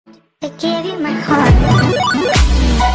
I gave you my heart.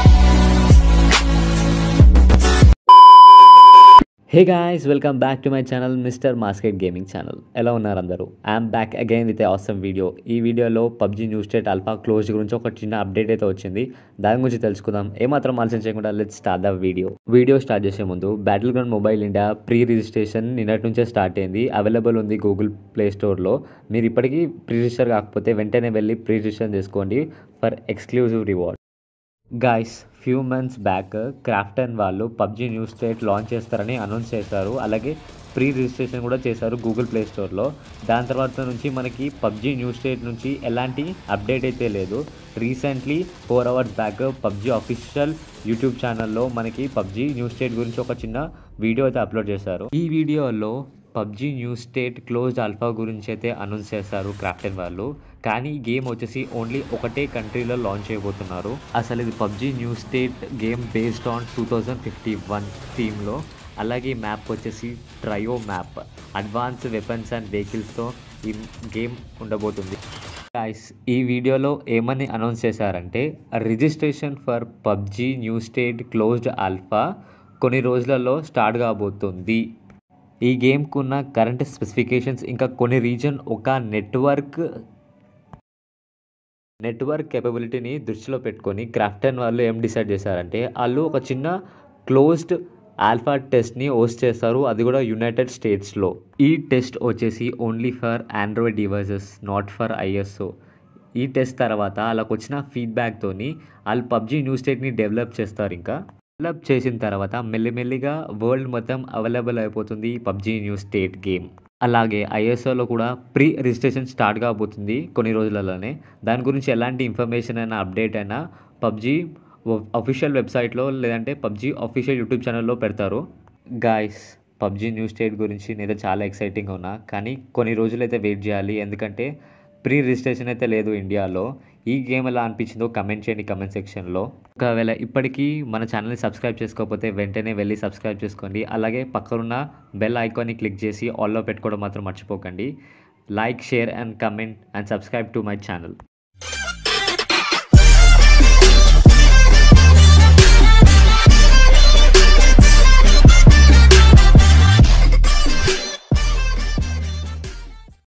Hey guys welcome back to my channel mister musket gaming channel ఎలా ఉన్నారు అందరూ I'm back again with awesome video ఈ వీడియోలో PUBG new state alpha close గురించి ఒక చిన్న update అయితే వచ్చింది దాని గురించి తెలుసుకుందాం ఏమాత్రం ఆలస్యం చేయకుండా let start the video video start చేసే ముందు battleground mobile India pre registration నిన్నటి నుంచే స్టార్ట్ అయింది అవైలబుల్ ఉంది గూగుల్ ప్లే స్టోర్లో మీరు ఇప్పటికీ ప్రీ రిజిస్టర్ కాకపోతే వెంటనే వెళ్ళి ప్రీ రిజిస్టర్ చేసుకోండి for exclusive reward guys few months back Krafton వాళ్ళు పబ్జీ న్యూ స్టేట్ లాంచ్ చేస్తారని అనౌన్స్ చేశారు అలాగే ప్రీ రిజిస్ట్రేషన్ కూడా చేశారు గూగుల్ ప్లే స్టోర్లో దాని తర్వాత నుంచి మనకి పబ్జీ న్యూ స్టేట్ నుంచి ఎలాంటి అప్డేట్ అయితే లేదు recently four hours back PUBG official YouTube ఛానల్లో మనకి పబ్జీ న్యూ స్టేట్ గురించి ఒక చిన్న వీడియో అయితే అప్లోడ్ చేశారు ఈ వీడియోలో PUBG new state closed alpha గురించి అయితే అనౌన్స్ చేశారు క్రాఫ్టెన్ వాళ్ళు కానీ ఈ గేమ్ వచ్చేసి ఓన్లీ ఒకటే కంట్రీలో లాంచ్ చేయబోతున్నారు అసలు ఇది PUBG new state game based on two thousand fifty one థీమ్లో అలాగే మ్యాప్ వచ్చేసి trio map advance weapons and వెహికల్స్తో ఈ గేమ్ ఉండబోతుంది గాయస్ ఈ వీడియోలో ఏమని అనౌన్స్ చేశారంటే registration for PUBG new state closed alpha కొన్ని రోజులలో స్టార్ట్ కాబోతుంది ఈ గేమ్కు ఉన్న కరెంట్ స్పెసిఫికేషన్స్ ఇంకా కొన్ని రీజన్ ఒక నెట్వర్క్ నెట్వర్క్ కేపబిలిటీని దృష్టిలో పెట్టుకొని క్రాఫ్టన్ వాళ్ళు ఏం డిసైడ్ చేశారంటే వాళ్ళు ఒక చిన్న క్లోజ్డ్ ఆల్ఫా టెస్ట్ని హోస్ట్ చేస్తారు అది కూడా యునైటెడ్ స్టేట్స్లో ఈ టెస్ట్ వచ్చేసి only for Android devices not for iOS ఈ టెస్ట్ తర్వాత వాళ్ళకు వచ్చిన ఫీడ్బ్యాక్తోని వాళ్ళు పబ్జీ న్యూ స్టేట్ని డెవలప్ చేస్తారు ఇంకా డెవలప్ చేసిన తర్వాత మెల్లిమెల్లిగా వరల్డ్ మొత్తం అవైలబుల్ అయిపోతుంది పబ్జీ న్యూ స్టేట్ గేమ్ అలాగే ఐఎస్ఓలో కూడా ప్రీ రిజిస్ట్రేషన్ స్టార్ట్ కాబోతుంది కొన్ని రోజులలోనే దాని గురించి ఎలాంటి ఇన్ఫర్మేషన్ అయినా అప్డేట్ అయినా పబ్జీ అఫీషియల్ వెబ్సైట్లో లేదంటే పబ్జీ అఫీషియల్ యూట్యూబ్ ఛానల్లో పెడతారు గాయస్ పబ్జీ న్యూ స్టేట్ గురించి నేనైతే చాలా ఎక్సైటింగ్గా ఉన్నా కానీ కొన్ని రోజులైతే వెయిట్ చేయాలి ఎందుకంటే ప్రీ రిజిస్ట్రేషన్ అయితే లేదు ఇండియాలో ఈ గేమ్ ఎలా అనిపించిందో కమెంట్ చేయండి కమెంట్ సెక్షన్లో ఒకవేళ ఇప్పటికీ మన ఛానల్ని సబ్స్క్రైబ్ చేసుకోకపోతే వెంటనే వెళ్ళి సబ్స్క్రైబ్ చేసుకోండి అలాగే పక్కనున్న బెల్ ఐకాన్ని క్లిక్ చేసి ఆల్లో పెట్టుకోవడం మాత్రం మర్చిపోకండి like share and comment and subscribe to my channel